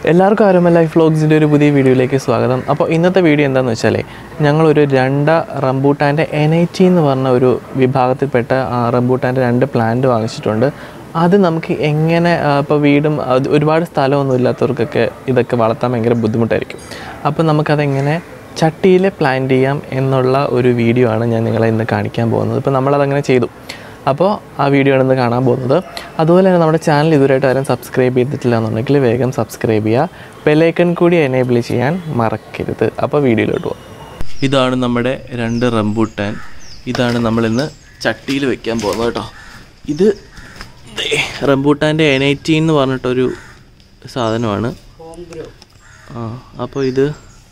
എല്ലാവർക്കും Aroma life വ്ളോഗ്സിൻ്റെ ഒരു പുതിയ വീഡിയോയിലേക്ക് സ്വാഗതം അപ്പോൾ ഇന്നത്തെ വീഡിയോ എന്താണെന്ന് വെച്ചാൽ ഞങ്ങളൊരു രണ്ട് റംബൂട്ടാൻ്റെ എൻ ഐ ടി എന്ന് പറഞ്ഞ ഒരു വിഭാഗത്തിൽപ്പെട്ട ആ, റംബൂട്ടാൻ്റെ രണ്ട് പ്ലാന്റ് വാങ്ങിച്ചിട്ടുണ്ട് അത് നമുക്ക് എങ്ങനെ ഇപ്പോൾ വീടും അത് ഒരുപാട് സ്ഥലമൊന്നും ഇല്ലാത്തവർക്കൊക്കെ ഇതൊക്കെ വളർത്താൻ ഭയങ്കര ബുദ്ധിമുട്ടായിരിക്കും അപ്പോൾ നമുക്കതെങ്ങനെ ചട്ടിയിൽ പ്ലാന്റ് ചെയ്യാം എന്നുള്ള ഒരു വീഡിയോ ആണ് ഞാൻ നിങ്ങളെ ഇന്ന് കാണിക്കാൻ പോകുന്നത് ഇപ്പോൾ നമ്മളതങ്ങനെ ചെയ്തു അപ്പോൾ ആ വീഡിയോ ആണ് ഇന്ന് കാണാൻ പോകുന്നത് അതുപോലെ തന്നെ നമ്മുടെ ചാനൽ ഇതുവരെയായിട്ട് ആരും സബ്സ്ക്രൈബ് ചെയ്തിട്ടില്ല എന്നുണ്ടെങ്കിൽ വേഗം സബ്സ്ക്രൈബ് ചെയ്യുക ബെലൈക്കൺ കൂടി എനേബിൾ ചെയ്യാൻ മറക്കരുത് അപ്പോൾ വീഡിയോയിലോട്ട് പോകാം ഇതാണ് നമ്മുടെ രണ്ട് റംബൂട്ടാൻ ഇതാണ് നമ്മളിന്ന് ചട്ടിയിൽ വെക്കാൻ പോകുന്നത് കേട്ടോ ഇത് ദേ, റംബൂട്ടാൻ്റെ എൻ ഐ ടി എന്ന് പറഞ്ഞിട്ടൊരു സാധനമാണ് ആ അപ്പോൾ ഇത്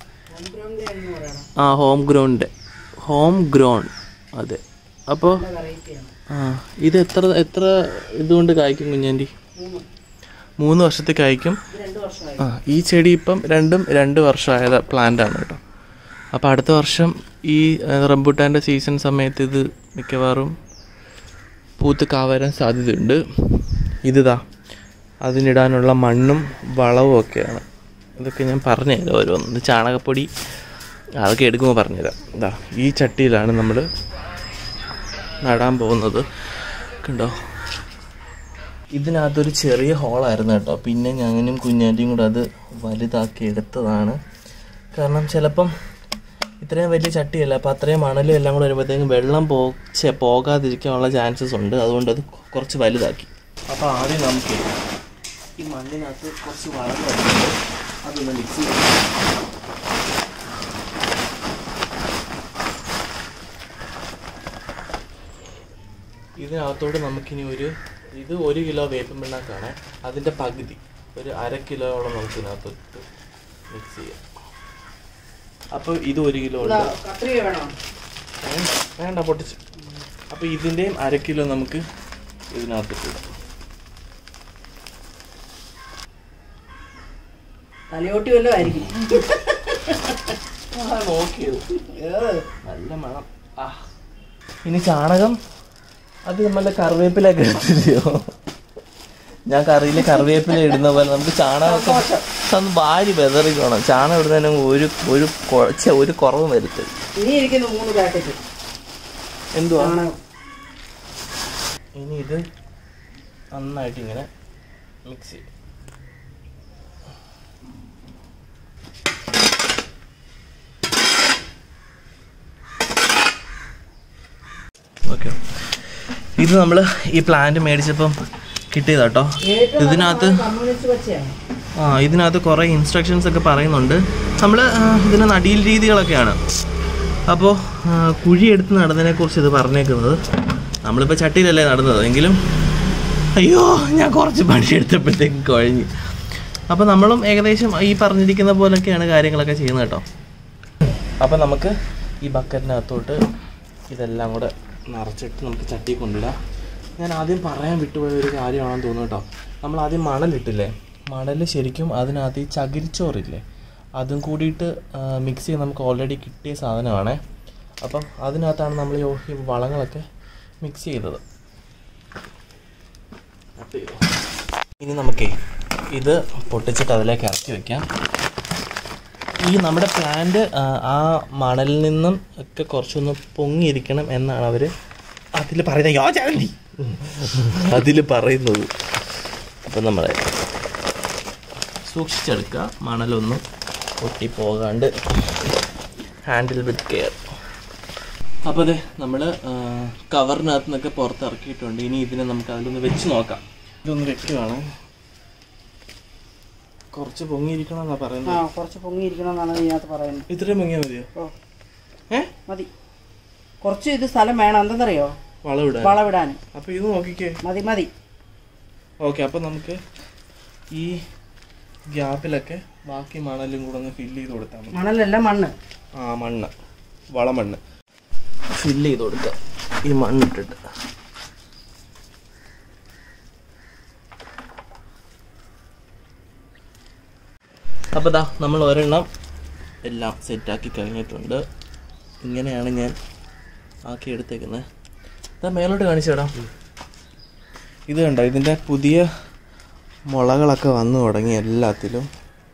ആ ഹോം ഗ്രൗണ്ട് ഹോം ഗ്രൗണ്ട് അതെ അപ്പോൾ ആ ഇത് എത്ര എത്ര ഇതുകൊണ്ട് കായ്ക്കും കുഞ്ഞാൻ്റെ മൂന്ന് വർഷത്തെ കായ്ക്കും ആ ഈ ചെടി ഇപ്പം രണ്ടും രണ്ട് വർഷമായത് പ്ലാന്റ് ആണ് കേട്ടോ അപ്പോൾ അടുത്ത വർഷം ഈ ആ, റംബൂട്ടാൻ്റെ സീസൺ സമയത്ത് ഇത് മിക്കവാറും പൂത്ത് കാവരാൻ സാധ്യതയുണ്ട് ഇതാ അതിനിടാനുള്ള മണ്ണും വളവും ഒക്കെയാണ് ഇതൊക്കെ ഞാൻ പറഞ്ഞുതരാം ഓരോന്ന് ഇത് ചാണകപ്പൊടി അതൊക്കെ എടുക്കുമ്പോൾ പറഞ്ഞുതരാം ഇതാ ഈ ചട്ടിയിലാണ് നമ്മൾ നടാൻ പോകുന്നത് കണ്ടോ ഇതിനകത്തൊരു ചെറിയ ഹോളായിരുന്നു കേട്ടോ പിന്നെ ഞാനും കുഞ്ഞാൻ്റെയും കൂടെ അത് വലുതാക്കി എടുത്തതാണ് കാരണം ചിലപ്പം ഇത്രയും വലിയ ചട്ടിയല്ല അപ്പോൾ അത്രയും മണലും എല്ലാം കൂടെ വരുമ്പോഴത്തേക്കും വെള്ളം പോ ഛെ, പോകാതിരിക്കാനുള്ള ചാൻസസ് ഉണ്ട് അതുകൊണ്ട് അത് കുറച്ച് വലുതാക്കി അപ്പോൾ ആദ്യം നമുക്ക് ഈ മണ്ണിനകത്ത് കുറച്ച് വളം വരുന്നുണ്ട് അതൊന്ന് മിക്സ് ചെയ്യാം ഇതിനകത്തോട് നമുക്കിനി ഒരു ഇത് ഒരു കിലോ വേപ്പൻ പിണ്ണാക്കാണ് അതിൻ്റെ പകുതി ഒരു അര കിലോയോളം നമുക്ക് ഇതിനകത്ത് മിക്സ് ചെയ്യാം അപ്പോൾ ഇത് ഒരു കിലോ ഉണ്ട് കത്രിക വേണോ വേണ്ട, വേണ്ട പൊട്ടിച്ച് അപ്പോൾ ഇതിൻ്റെയും അര കിലോ നമുക്ക് ഇതിനകത്ത് ഇടാം തലയോട്ടി വല്ലതും ആയിരിക്കും ആ, നോക്കിയത് നല്ല മണം ആ ഇനി ചാണകം അത് നമ്മളുടെ കറിവേപ്പിലൊക്കെ ഇട്ടില്ലയോ ഞാൻ കറിയിൽ കറിവേപ്പില ഇടുന്ന പോലെ നമുക്ക് ചാണകമൊക്കെ ഒന്ന് വാരി വെതറിക്കണം ചാണകം ഇടുന്നതിന് ഒരു ഒരു കൊ- ഛെ, ഒരു കുറവും വരുത്തരുത് ഇനി ഇരിക്കുന്ന മൂന്ന് പാക്കറ്റ് എന്തുവാ ചാണകം ഇനി ഇത് നന്നായിട്ട് ഇങ്ങനെ മിക്സ് ചെയ്യും ഓക്കെ ഇത് നമ്മൾ ഈ പ്ലാന്റ് മേടിച്ചപ്പം കിട്ടിയതാട്ടോ ഇതിനകത്ത് കമ്മ്യൂണിസ്റ്റ് പച്ചയാണ് ആ ഇതിനകത്ത് കുറേ ഇൻസ്ട്രക്ഷൻസ് ഒക്കെ പറയുന്നുണ്ട് നമ്മൾ ഇതിന് നടീൽ രീതികളൊക്കെയാണ് അപ്പോൾ കുഴി എടുത്ത് നടന്നതിനെക്കുറിച്ച് ഇത് പറഞ്ഞേക്കുന്നത് നമ്മളിപ്പോൾ ചട്ടിയിലല്ലേ നടന്നത് എങ്കിലും അയ്യോ ഞാൻ കുറച്ച് പണിയെടുത്തപ്പോഴത്തേക്കും കുഴഞ്ഞു അപ്പോൾ നമ്മളും ഏകദേശം ഈ പറഞ്ഞിരിക്കുന്ന പോലൊക്കെയാണ് കാര്യങ്ങളൊക്കെ ചെയ്യുന്നത് കേട്ടോ അപ്പോൾ നമുക്ക് ഈ ബക്കറ്റിനകത്തോട്ട് ഇതെല്ലാം കൂടെ നിറച്ചിട്ട് നമുക്ക് ചട്ടി കൊണ്ടിടാം ഞാൻ ആദ്യം പറയാൻ വിട്ടുപോയ ഒരു കാര്യമാണെന്ന് തോന്നുന്നു കേട്ടോ നമ്മൾ ആദ്യം മണലിട്ടില്ലേ മണൽ ശരിക്കും അതിനകത്ത് ഈ ചകിരിച്ചോറില്ലേ അതും കൂടിയിട്ട് മിക്സ് ചെയ്ത് നമുക്ക് ഓൾറെഡി കിട്ടിയ സാധനമാണേ അപ്പം അതിനകത്താണ് നമ്മൾ ഈ ഈ വളങ്ങളൊക്കെ മിക്സ് ചെയ്തത് ഇനി നമുക്കേ ഇത് പൊട്ടിച്ചിട്ട് അതിലേക്ക് ഇറക്കി വെക്കാം ഈ നമ്മുടെ പ്ലാന്റ് ആ മണലിൽ നിന്നും ഒക്കെ കുറച്ചൊന്ന് പൊങ്ങിയിരിക്കണം എന്നാണ് അവർ അതിൽ പറയുന്നത് യോ ചാണ്ടി അതിൽ പറയുന്നത് അപ്പം നമ്മളെ സൂക്ഷിച്ചെടുക്കുക മണലൊന്നും പൊട്ടിപ്പോകാണ്ട് ഹാൻഡിൽ വിത്ത് കെയർ അപ്പോൾ അതെ നമ്മൾ കവറിനകത്ത് നിന്നൊക്കെ പുറത്തിറക്കിയിട്ടുണ്ട് ഇനി ഇതിനെ നമുക്ക് അതിലൊന്ന് വെച്ച് നോക്കാം ഇതൊന്ന് വെക്കുകയാണ് കുറച്ച് പൊങ്ങിയിരിക്കണം എന്നാണ് പറയുന്നത് ആ കുറച്ച് പൊങ്ങിയിരിക്കണം എന്നാണ് ഇതിനകത്ത് പറയുന്നത് ഇത്രയും പൊങ്ങിയാൽ മതിയോ ഓ ഏ മതി കുറച്ച് ഇത് സ്ഥലം വേണം എന്തെന്നറിയോ വളവിടാൻ വളവിടാൻ അപ്പൊ ഇത് നോക്കിക്കേ മതി മതി ഓക്കെ അപ്പൊ നമുക്ക് ഈ ഗ്യാപ്പിലൊക്കെ ബാക്കി മണലും കൂടെ ഒന്ന് ഫില്ല് ചെയ്ത് കൊടുത്താൽ മതി മണലല്ല മണ്ണ് ആ മണ്ണ് വളമണ്ണ് ഫില്ല് ചെയ്ത് കൊടുക്കാം ഈ മണ്ണിട്ടിട്ട് അപ്പോൾ ദാ നമ്മൾ ഒരെണ്ണം എല്ലാം സെറ്റാക്കി കഴിഞ്ഞിട്ടുണ്ട് ഇങ്ങനെയാണ് ഞാൻ ആക്കി എടുത്തേക്കുന്നത് ഇതാ മേലോട്ട് കാണിച്ചേടാ ഇത് കണ്ടോ ഇതിൻ്റെ പുതിയ മുളകളൊക്കെ വന്നു തുടങ്ങി എല്ലാത്തിലും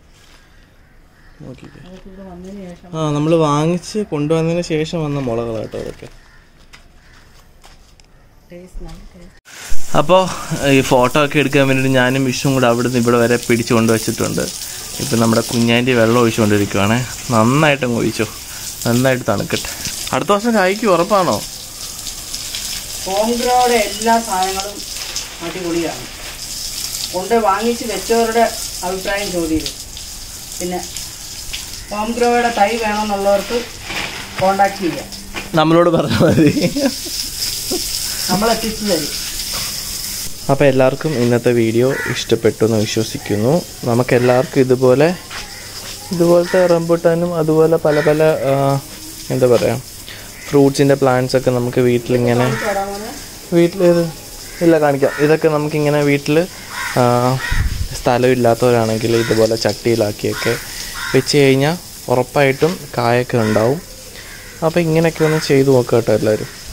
നോക്കിക്കേ അതൊക്കെ ഇവിടെ വന്നതിന് ശേഷം ആ നമ്മൾ വാങ്ങിച്ച് കൊണ്ടുവന്നതിന് ശേഷം വന്ന മുളകളാട്ടോ അതൊക്കെ ടേസ്റ്റ് നല്ല ടേസ്റ്റ് അപ്പോൾ ഈ ഫോട്ടോ ഒക്കെ എടുക്കാൻ വേണ്ടിയിട്ട് ഞാനും വിഷുവും കൂടെ അവിടെ നിന്ന് ഇവിടെ വരെ പിടിച്ചു കൊണ്ടുവച്ചിട്ടുണ്ട് ഇപ്പം നമ്മുടെ കുഞ്ഞാൻ്റെ വെള്ളം ഒഴിച്ചുകൊണ്ടിരിക്കുവാണേ നന്നായിട്ടങ്ങ് ഒഴിച്ചോ നന്നായിട്ട് തണുക്കട്ടെ അടുത്ത വർഷം കായ്ക്ക് ഉറപ്പാണോ ഹോംഗ്രോയുടെ എല്ലാ സാധനങ്ങളും അടിപൊളിയാണ് കൊണ്ട് വാങ്ങിച്ച് വെച്ചവരുടെ അഭിപ്രായം ചോദ്യം പിന്നെ ഹോംഗ്രോയുടെ തൈ വേണമെന്നുള്ളവർക്ക് കോണ്ടാക്ട് ചെയ്യാം നമ്മളോട് പറഞ്ഞാൽ മതി നമ്മൾ എത്തിച്ചു തരും അപ്പോൾ എല്ലാവർക്കും ഇന്നത്തെ വീഡിയോ ഇഷ്ടപ്പെട്ടു എന്ന് വിശ്വസിക്കുന്നു നമുക്ക് എല്ലാവർക്കും ഇതുപോലെ ഇതുപോലത്തെ റംബുട്ടാനും അതുപോലെ പല പല ആ, എന്താ പറയുക ഫ്രൂട്ട്സിൻ്റെ പ്ലാന്റ്സ് ഒക്കെ നമുക്ക് വീട്ടിലിങ്ങനെ വീട്ടിലേത് ഇല്ല കാണിക്കാം ഇതൊക്കെ നമുക്കിങ്ങനെ വീട്ടിൽ സ്ഥലം ഇല്ലാത്തവരാണെങ്കിൽ ഇതുപോലെ ചട്ടിയിലാക്കിയൊക്കെ വെച്ച് കഴിഞ്ഞാൽ ഉറപ്പായിട്ടും കായൊക്കെ ഉണ്ടാവും അപ്പോൾ ഇങ്ങനെയൊക്കെ ഒന്ന് ചെയ്തു നോക്കാം കേട്ടോ എല്ലാവരും